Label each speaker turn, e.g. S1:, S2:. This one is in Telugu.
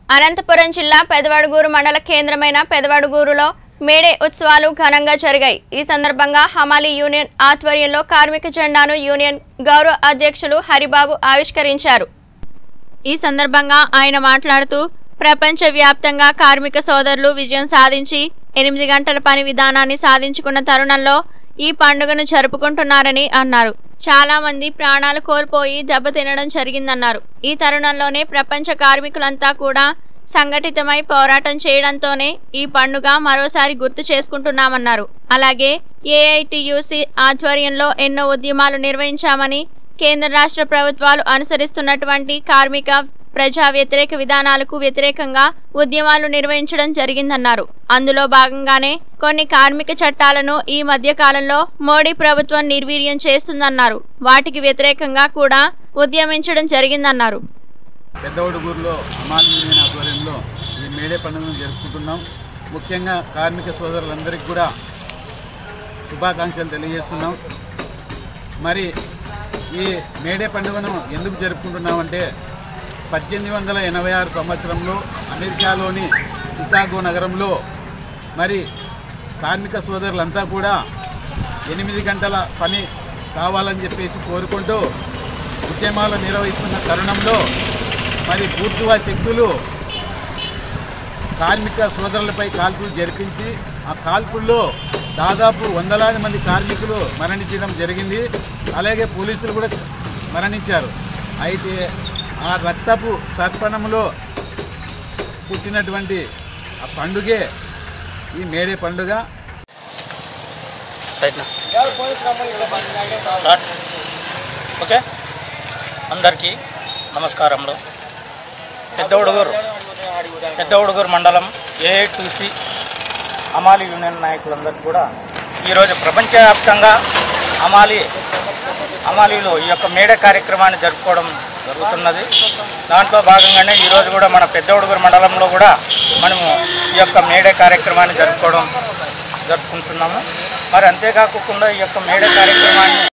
S1: అనంతపురం జిల్లా పెదవడుగూరు మండల కేంద్రమైన పెదవడుగూరులో మేడే ఉత్సవాలు ఘనంగా జరిగాయి ఈ సందర్భంగా హమాలీ యూనియన్ ఆధ్వర్యంలో కార్మిక జెండాను యూనియన్ గౌరవ అధ్యక్షులు హరిబాబు ఆవిష్కరించారు ఈ సందర్భంగా ఆయన మాట్లాడుతూ ప్రపంచ వ్యాప్తంగా కార్మిక సోదరులు విజయం సాధించి ఎనిమిది గంటల పని విధానాన్ని సాధించుకున్న తరుణంలో ఈ పండుగను జరుపుకుంటున్నారని అన్నారు చాలా మంది ప్రాణాలు కోల్పోయి దెబ్బతినడం జరిగిందన్నారు ఈ తరుణంలోనే ప్రపంచ కార్మికులంతా కూడా సంఘటితమై పోరాటం చేయడంతోనే ఈ పండుగ మరోసారి గుర్తు చేసుకుంటున్నామన్నారు అలాగే ఏఐటియుసి ఆధ్వర్యంలో ఎన్నో ఉద్యమాలు నిర్వహించామని కేంద్ర రాష్ట్ర ప్రభుత్వాలు అనుసరిస్తున్నటువంటి కార్మిక ప్రజా వ్యతిరేక విధానాలకు వ్యతిరేకంగా ఉద్యమాలు నిర్వహించడం జరిగిందన్నారు అందులో భాగంగానే కొన్ని కార్మిక చట్టాలను ఈ మధ్య కాలంలో మోడీ ప్రభుత్వం నిర్వీర్యం చేస్తుందన్నారు వాటికి వ్యతిరేకంగా కూడా ఉద్యమించడం జరిగిందన్నారు
S2: పెద్దవడుగూరులో అమాల్ యూనియన్ ఆధ్వర్యంలో ఈ మేడే పండుగను జరుపుకుంటున్నాం ముఖ్యంగా కార్మిక సోదరులందరికీ కూడా శుభాకాంక్షలు తెలియజేస్తున్నాం మరి ఈ మేడే పండుగను ఎందుకు జరుపుకుంటున్నామంటే పద్దెనిమిది వందల ఎనభై ఆరు సంవత్సరంలో అమెరికాలోని చికాగో నగరంలో మరి కార్మిక సోదరులంతా కూడా ఎనిమిది గంటల పని కావాలని చెప్పేసి కోరుకుంటూ ఉద్యమాలు నిర్వహిస్తున్న తరుణంలో మరి బూర్జువా శక్తులు కార్మిక సోదరులపై కాల్పులు జరిపించి ఆ కాల్పుల్లో దాదాపు వందలాది మంది కార్మికులు మరణించడం జరిగింది అలాగే పోలీసులు కూడా మరణించారు అయితే ఆ రక్తపు తర్పణంలో పుట్టినటువంటి ఆ పండుగే ఈ మేడే పండుగ
S3: రైట్ స్టార్ట్ ఓకే అందరికీ నమస్కారములు పెద్ద ఉడుగురు పెద్ద ఉడుగురు మండలం ఏఐటీసీ అమాలి యూనియన్ నాయకులందరికీ కూడా ఈరోజు ప్రపంచవ్యాప్తంగా అమాలి అమాలీలో ఈ యొక్క మేడే కార్యక్రమాన్ని జరుపుకోవడం జరుగుతున్నది దాంట్లో భాగంగానే ఈరోజు కూడా మన పెద్ద ఉడుగురు మండలంలో కూడా మనము ఈ యొక్క మేడే కార్యక్రమాన్ని జరుపుకోవడం జరుపుకుంటున్నాము మరి అంతేకాకుండా ఈ యొక్క మేడే కార్యక్రమాన్ని